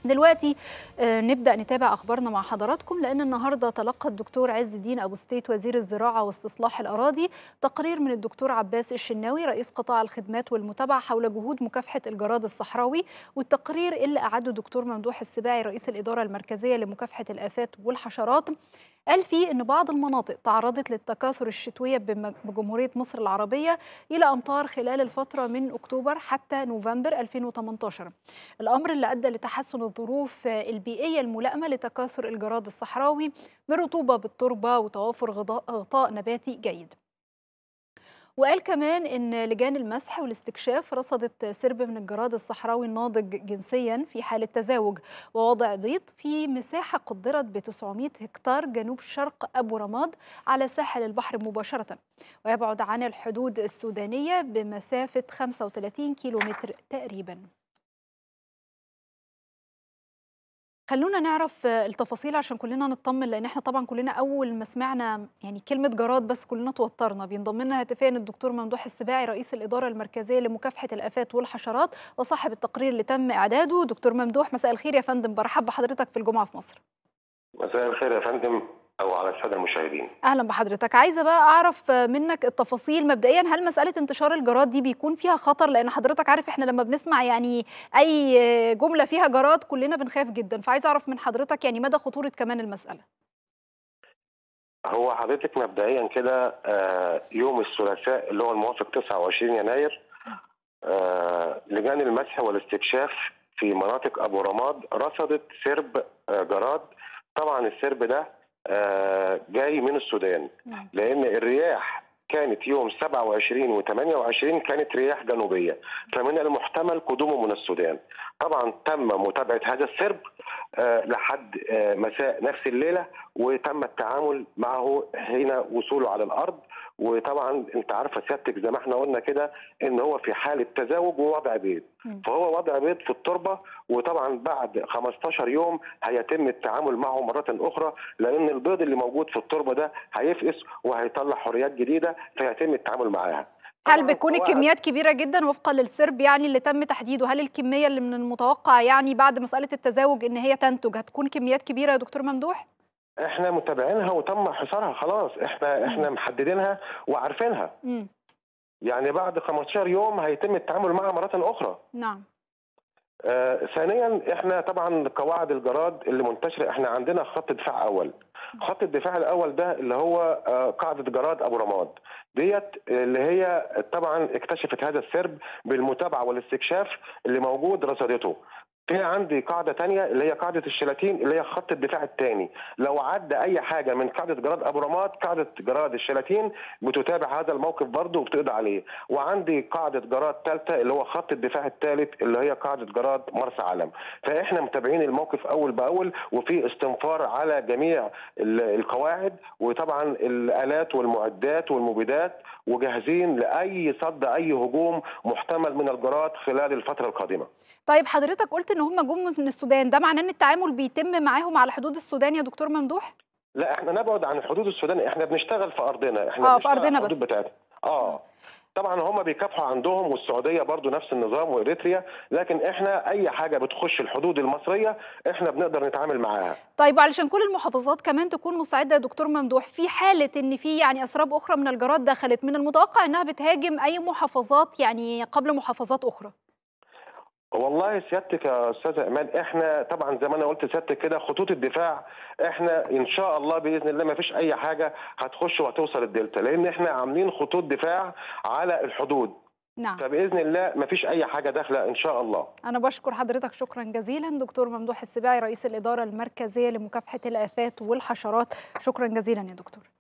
دلوقتي آه، نبدأ نتابع أخبارنا مع حضراتكم لأن النهاردة تلقى الدكتور عز الدين أبو ستيت وزير الزراعة واستصلاح الأراضي تقرير من الدكتور عباس الشناوي رئيس قطاع الخدمات والمتابعة حول جهود مكافحة الجراد الصحراوي والتقرير اللي أعده الدكتور ممدوح السباعي رئيس الإدارة المركزية لمكافحة الآفات والحشرات قال فيه ان بعض المناطق تعرضت للتكاثر الشتويه بم- بجمهوريه مصر العربيه الى امطار خلال الفتره من اكتوبر حتى نوفمبر 2018 الامر اللي ادى لتحسن الظروف البيئيه الملائمه لتكاثر الجراد الصحراوي من رطوبه بالتربه وتوافر غضاء- غطاء نباتي جيد وقال كمان ان لجان المسح والاستكشاف رصدت سرب من الجراد الصحراوي الناضج جنسيا في حاله تزاوج ووضع بيض في مساحه قدرت ب 900 هكتار جنوب شرق ابو رماد على ساحل البحر مباشره ويبعد عن الحدود السودانيه بمسافه 35 كيلومتر تقريبا خلونا نعرف التفاصيل عشان كلنا نطمن لان احنا طبعا كلنا اول ما سمعنا يعني كلمه جراد بس كلنا توترنا بينضم لنا هاتفيا الدكتور ممدوح السباعي رئيس الاداره المركزيه لمكافحه الافات والحشرات وصاحب التقرير اللي تم اعداده دكتور ممدوح مساء الخير يا فندم برحب بحضرتك في الجمعه في مصر مساء الخير يا فندم او على الساده المشاهدين اهلا بحضرتك عايزه بقى اعرف منك التفاصيل مبدئيا هل مساله انتشار الجراد دي بيكون فيها خطر لان حضرتك عارف احنا لما بنسمع يعني اي جمله فيها جراد كلنا بنخاف جدا فعايزه اعرف من حضرتك يعني مدى خطوره كمان المساله هو حضرتك مبدئيا كده آه، يوم الثلاثاء اللي هو الموافق 29 يناير آه، لجان المسح والاستكشاف في مناطق ابو رماد رصدت سرب آه، جراد طبعا السرب ده آه، جاي من السودان نعم. لان الرياح كانت يوم 27 و28 كانت رياح جنوبيه فمن المحتمل قدومه من السودان طبعا تم متابعه هذا السرب آه، لحد آه، مساء نفس الليله وتم التعامل معه حين وصوله على الارض وطبعا انت عارفه سيادتك زي ما احنا قلنا كده ان هو في حاله تزاوج ووضع بيض مم. فهو وضع بيض في التربه وطبعا بعد 15 يوم هيتم التعامل معه مره اخرى لان البيض اللي موجود في التربه ده هيفقس وهيطلع حريات جديده فيتم التعامل معاها هل طبعاً بتكون سواء- الكميات كبيرة جدا وفقا للسرب يعني اللي تم تحديده هل الكمية اللي من المتوقع يعني بعد مسألة التزاوج ان هي تنتج هتكون كميات كبيرة يا دكتور ممدوح؟ احنا متابعينها وتم حصارها خلاص احنا احنا محددينها وعارفينها امم يعني بعد 15 يوم هيتم التعامل معها مره اخرى نعم آه ثانيا احنا طبعا قواعد الجراد اللي منتشره احنا عندنا خط دفاع اول خط الدفاع الاول ده اللي هو آه قاعده جراد ابو رماد ديت اللي هي طبعا اكتشفت هذا السرب بالمتابعه والاستكشاف اللي موجود رصدته في عندي قاعدة تانية اللي هي قاعدة الشلاتين اللي هي خط الدفاع الثاني لو عدى أي حاجة من قاعدة جراد أبو رماد قاعدة جراد الشلاتين بتتابع هذا الموقف برضه وبتقضي عليه وعندي قاعدة جراد ثالثة اللي هو خط الدفاع الثالث اللي هي قاعدة جراد مرسى علم فإحنا متابعين الموقف أول بأول وفي استنفار على جميع ال- القواعد وطبعا الآلات والمعدات والمبيدات وجاهزين لأي صد أي هجوم محتمل من الجراد خلال الفترة القادمة طيب حضرتك قلت ان هم جم من السودان ده معناه ان التعامل بيتم معاهم على حدود السودان يا دكتور ممدوح؟ لا احنا نبعد عن حدود السودان احنا بنشتغل في ارضنا احنا آه، في بنشتغل على أرضنا الحدود بس. بتاعتنا اه طبعا هم بيكافحوا عندهم والسعوديه برضو نفس النظام واريتريا لكن احنا اي حاجه بتخش الحدود المصريه احنا بنقدر نتعامل معاها طيب علشان كل المحافظات كمان تكون مستعدة يا دكتور ممدوح في حالة ان في يعني اسراب اخرى من الجراد دخلت من المتوقع انها بتهاجم اي محافظات يعني قبل محافظات اخرى والله سيادتك يا استاذه ايمان احنا طبعا زي ما انا قلت سيادتك كده خطوط الدفاع احنا ان شاء الله باذن الله ما فيش اي حاجه هتخش وهتوصل الدلتا لان احنا عاملين خطوط دفاع على الحدود نعم فباذن الله ما فيش اي حاجه داخله ان شاء الله أنا بشكر حضرتك شكرا جزيلا دكتور ممدوح السباعي رئيس الإدارة المركزية لمكافحة الآفات والحشرات شكرا جزيلا يا دكتور